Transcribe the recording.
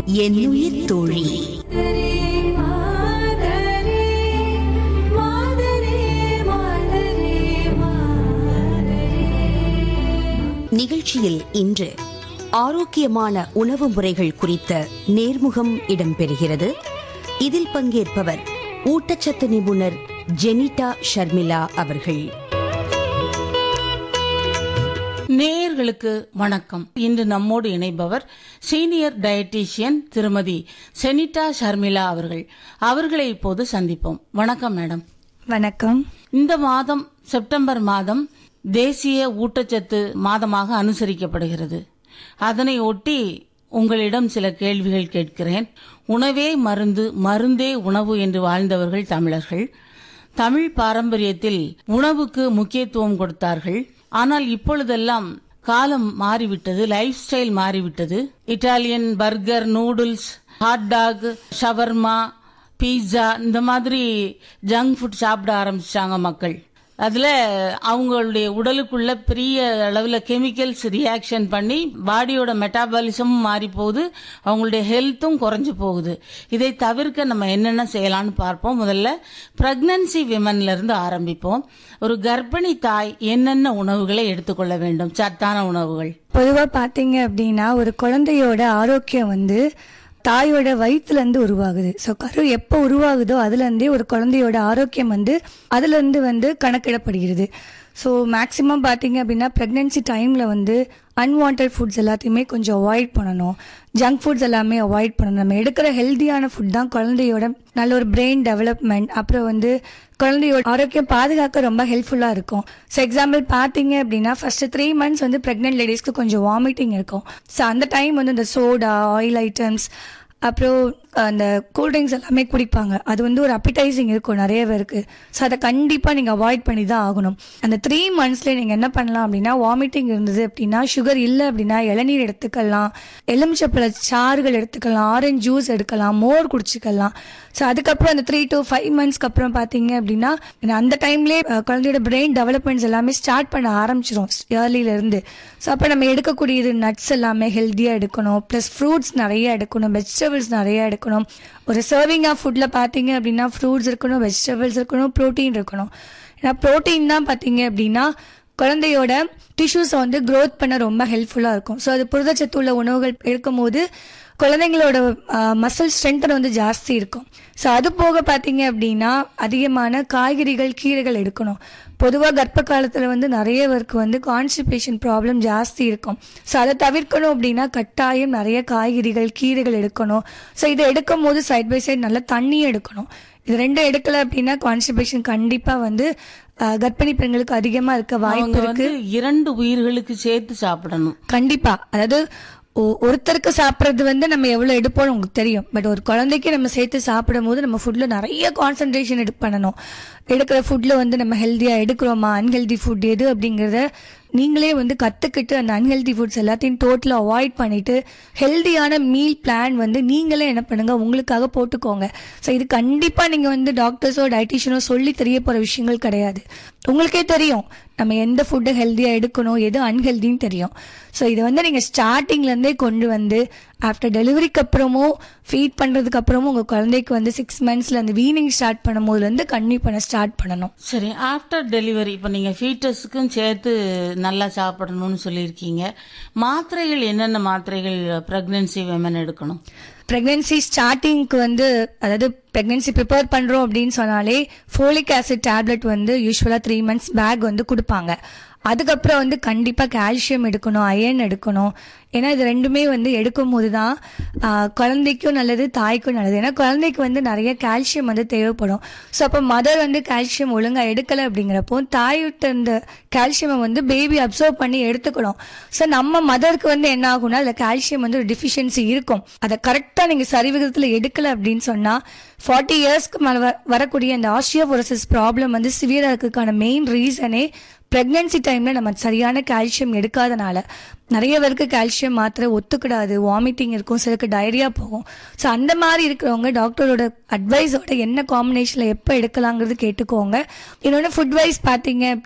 என்னுயிர் தோழி நிகழ்ச்சியில் இன்று ஆரோக்கியமான உணவு முறைகள் குறித்த நேர்முகம் இடம்பெறுகிறது இதில் பங்கேற்பவர் ஊட்டச்சத்து நிபுணர் ஜெனிட்டா ஷர்மிளா அவர்கள் நேயர்களுக்கு வணக்கம் இன்று நம்மோடு இணைப்பவர் சீனியர் டயட்டீஷியன் திருமதி செனிட்டா ஷர்மிளா அவர்கள் அவர்களை இப்போது சந்திப்போம் வணக்கம் மேடம் வணக்கம் இந்த மாதம் செப்டம்பர் மாதம் தேசிய ஊட்டச்சத்து மாதமாக அனுசரிக்கப்படுகிறது அதனை ஒட்டி உங்களிடம் சில கேள்விகள் கேட்கிறேன் உணவே மருந்து மருந்தே உணவு என்று வாழ்ந்தவர்கள் தமிழர்கள் தமிழ் பாரம்பரியத்தில் உணவுக்கு முக்கியத்துவம் கொடுத்தார்கள் ஆனால் இப்பொழுதெல்லாம் காலம் மாறிவிட்டது லைஃப் ஸ்டைல் மாறிவிட்டது Italian burger noodles hot dog shawarma pizza இந்த மாதிரி ஜங்க் ஃபுட் சாப்பிட ஆரம்பிச்சிட்டாங்க மக்கள் அதுல அவங்களுடைய உடலுக்குள்ள பெரிய அளவுல கெமிக்கல்ஸ் ரியாக்ஷன் பண்ணி பாடியோட மெட்டாபாலிசமும் மாறி போகுது அவங்களுடைய ஹெல்த்தும் குறைஞ்சு போகுது இதை தவிர்க்க நம்ம என்னென்ன செய்யலாம்னு பார்ப்போம் முதல்ல பிரெக்னன்சி விமன்ல இருந்து ஆரம்பிப்போம் ஒரு கர்ப்பிணி தாய் என்னென்ன உணவுகளை எடுத்துக்கொள்ள வேண்டும் சத்தான உணவுகள் பொதுவா பாத்தீங்க அப்படின்னா ஒரு குழந்தையோட ஆரோக்கியம் வந்து தாயோட வயிற்றுல இருந்து உருவாகுது ஸோ கரு எப்போ உருவாகுதோ அதுல இருந்தே ஒரு குழந்தையோட ஆரோக்கியம் வந்து அதுல இருந்து வந்து கணக்கிடப்படுகிறது ஸோ மேக்ஸிமம் பார்த்தீங்க அப்படின்னா ப்ரெக்னென்சி டைமில் வந்து அன்வான்ட் ஃபுட்ஸ் எல்லாத்தையுமே கொஞ்சம் அவாய்ட் பண்ணணும் ஜங்க் ஃபுட்ஸ் எல்லாமே அவாய்ட் பண்ணணும் நம்ம எடுக்கிற ஹெல்த்தியான ஃபுட் தான் குழந்தையோட நல்ல ஒரு பிரெயின் டெவலப்மெண்ட் அப்புறம் வந்து குழந்தையோட ஆரோக்கியம் பாதுகாக்க ரொம்ப ஹெல்ப்ஃபுல்லாக இருக்கும் ஸோ எக்ஸாம்பிள் பார்த்தீங்க அப்படின்னா ஃபர்ஸ்ட் த்ரீ மந்த்ஸ் வந்து ப்ரெக்னென்ட் லேடிஸ்க்கு கொஞ்சம் வாமிட்டிங் இருக்கும் ஸோ அந்த டைம் வந்து இந்த சோடா ஆயில் ஐட்டம்ஸ் அப்புறம் அந்த கூல்ட்ரிங்க்ஸ் எல்லாமே குடிப்பாங்க அது வந்து ஒரு அப்பிடைசிங் இருக்கும் நிறைய பேருக்கு ஸோ அதை கண்டிப்பாக நீங்கள் அவாய்ட் பண்ணி தான் ஆகணும் அந்த த்ரீ மந்த்ஸ்லேயே நீங்கள் என்ன பண்ணலாம் அப்படின்னா வாமிட்டிங் இருந்தது அப்படின்னா சுகர் இல்லை அப்படின்னா இளநீர் எடுத்துக்கலாம் எலுமிச்சப்பழ சாறுகள் எடுத்துக்கலாம் ஆரஞ்சு ஜூஸ் எடுக்கலாம் மோர் குடிச்சிக்கலாம் ஸோ அதுக்கப்புறம் அந்த த்ரீ டு ஃபைவ் மந்த்ஸ்க்கு அப்புறம் பார்த்தீங்க அப்படின்னா அந்த டைம்லேயே குழந்தையோட பிரெயின் டெவலப்மெண்ட்ஸ் எல்லாமே ஸ்டார்ட் பண்ண ஆரம்பிச்சிரும் ஏர்லியிலேருந்து ஸோ அப்போ நம்ம எடுக்கக்கூடியது நட்ஸ் எல்லாமே ஹெல்த்தியாக எடுக்கணும் ப்ளஸ் ஃப்ரூட்ஸ் நிறைய எடுக்கணும் வெஜிடபிள்ஸ் நிறைய எடுக்கணும் ஒரு சர்விங் ஆஃப் ஃபுட்டில் பார்த்தீங்க அப்படின்னா ஃப்ரூட்ஸ் இருக்கணும் வெஜிடபிள்ஸ் இருக்கணும் ப்ரோட்டீன் இருக்கணும் ஏன்னா ப்ரோட்டீன் தான் பார்த்தீங்க அப்படின்னா குழந்தையோட டிஷ்யூஸை வந்து க்ரோத் பண்ண ரொம்ப ஹெல்ப்ஃபுல்லாக இருக்கும் ஸோ அது புரதச்சத்து உள்ள உணவுகள் எடுக்கும்போது குழந்தைங்களோட மசில் ஸ்ட்ரென்த்தன் வந்து ஜாஸ்தி இருக்கும் ஸோ அது போக பார்த்தீங்க அப்படின்னா அதிகமான காய்கறிகள் கீரைகள் எடுக்கணும் பொதுவாக கர்ப்ப காலத்தில் வந்து நிறைய பேருக்கு வந்து கான்ஸ்டிபேஷன் ப்ராப்ளம் ஜாஸ்தி இருக்கும் ஸோ அதை தவிர்க்கணும் அப்படின்னா கட்டாயம் நிறைய காய்கறிகள் கீரைகள் எடுக்கணும் ஸோ இதை எடுக்கும் போது சைட் பை சைடு நல்லா தண்ணியும் எடுக்கணும் இது ரெண்டும் எடுக்கல அப்படின்னா கான்ஸ்டிபேஷன் கண்டிப்பாக வந்து அஹ், கர்ப்பிணி பெண்களுக்கு அதிகமாக இருக்க வாய்ப்பு அவங்க இருக்கு வந்து இரண்டு உயிர்களுக்கு சேர்த்து சாப்பிடணும் கண்டிப்பா அதாவது ஒ- ஒருத்தருக்கு சாப்பிட்றது வந்து நம்ம எவ்வளவு எடுப்போம்னு உங்களுக்கு தெரியும் பட் ஒரு குழந்தைக்கு நம்ம சேர்த்து சாப்பிடும் போது நம்ம ஃபுட்ல நிறைய கான்சென்ட்ரேஷன் எடு பண்ணணும் எடுக்கிற ஃபுட்ல வந்து நம்ம ஹெல்த்தியா எடுக்கிறோமா அன்ஹெல்தி ஃபுட் எது அப்படிங்கறத நீங்களே வந்து கத்துக்கிட்டு அந்த அன்ஹெல்தி ஃபுட்ஸ் எல்லாத்தையும் டோட்டலா அவாய்ட் பண்ணிட்டு ஹெல்தியான மீல் பிளான் வந்து நீங்களே என்ன பண்ணுங்க உங்களுக்காக போட்டுக்கோங்க ஸோ இது கண்டிப்பா நீங்க வந்து டாக்டர்ஸோ டயட்டிஷியனோ சொல்லி தெரிய போற விஷயங்கள் கிடையாது உங்களுக்கே தெரியும் நம்ம எந்த ஃபுட்டு ஹெல்த்தியாக எடுக்கணும் எது அன்ஹெல்தின்னு தெரியும் ஸோ இதை வந்து நீங்கள் ஸ்டார்டிங்லேருந்தே கொண்டு வந்து ஆஃப்டர் டெலிவரிக்கு அப்புறமும் ஃபீட் பண்ணுறதுக்கு அப்புறமும் உங்கள் குழந்தைக்கு வந்து சிக்ஸ் மந்த்ஸில் அந்த வீனிங் ஸ்டார்ட் பண்ணும் போதுலேருந்து கன்டினியூ பண்ண ஸ்டார்ட் பண்ணணும் சரி ஆஃப்டர் டெலிவரி இப்போ நீங்கள் ஃபீட்டஸுக்கும் சேர்த்து நல்லா சாப்பிடணும்னு சொல்லியிருக்கீங்க மாத்திரைகள் என்னென்ன மாத்திரைகள் ப்ரெக்னென்சி விமன் எடுக்கணும் ப்ரெக்னென்சி ஸ்டார்டிங்க்கு வந்து அதாவது ப்ரெக்னென்சி ப்ரிப்பேர் பண்ணுறோம் அப்படின்னு சொன்னாலே ஃபோலிக் ஆசிட் டேப்லெட் வந்து யூஸ்வலாக த்ரீ மந்த்ஸ் பேக் வந்து கொடுப்பாங்க அதுக்கப்புறம் வந்து கண்டிப்பாக கால்சியம் எடுக்கணும் அயர்ன் எடுக்கணும் ஏன்னா இது ரெண்டுமே வந்து எடுக்கும் போது தான் ஆஹ், குழந்தைக்கும் நல்லது தாய்க்கும் நல்லது ஏன்னா குழந்தைக்கு வந்து நிறைய கால்சியம் வந்து தேவைப்படும் ஸோ அப்போ மதர் வந்து கால்சியம் ஒழுங்காக எடுக்கலை அப்படிங்கிறப்போ தாய்கிட்ட இந்த கால்சியமை வந்து பேபி அப்சர்வ் பண்ணி எடுத்துக்கணும் ஸோ நம்ம மதருக்கு வந்து என்ன ஆகும்னா அதில் கால்சியம் வந்து ஒரு டிஃபிஷியன்சி இருக்கும் அதை கரெக்டாக நீங்கள் சரிவிகிதத்தில் எடுக்கல அப்படின்னு சொன்னால் ஃபார்ட்டி இயர்ஸ்க்கு மேலே வரக்கூடிய அந்த ஆஸ்டியோபோரோசிஸ் ப்ராப்ளம் வந்து சிவியராக இருக்கிறதுக்கான மெயின் ரீசனே ப்ரெக்னென்சி டைமில் நம்ம சரியான கால்சியம் எடுக்காதனால நிறைய பேருக்கு கால்சியம் மாத்திரை ஒத்துக்கிடாது வாமிட்டிங் இருக்கும் சிலருக்கு டயரியா போகும் ஸோ அந்த மாதிரி இருக்கிறவங்க டாக்டரோட அட்வைஸோட என்ன காம்பினேஷனில் எப்போ எடுக்கலாங்கிறது கேட்டுக்கோங்க இன்னொன்று ஃபுட் வைஸ் பார்த்தீங்க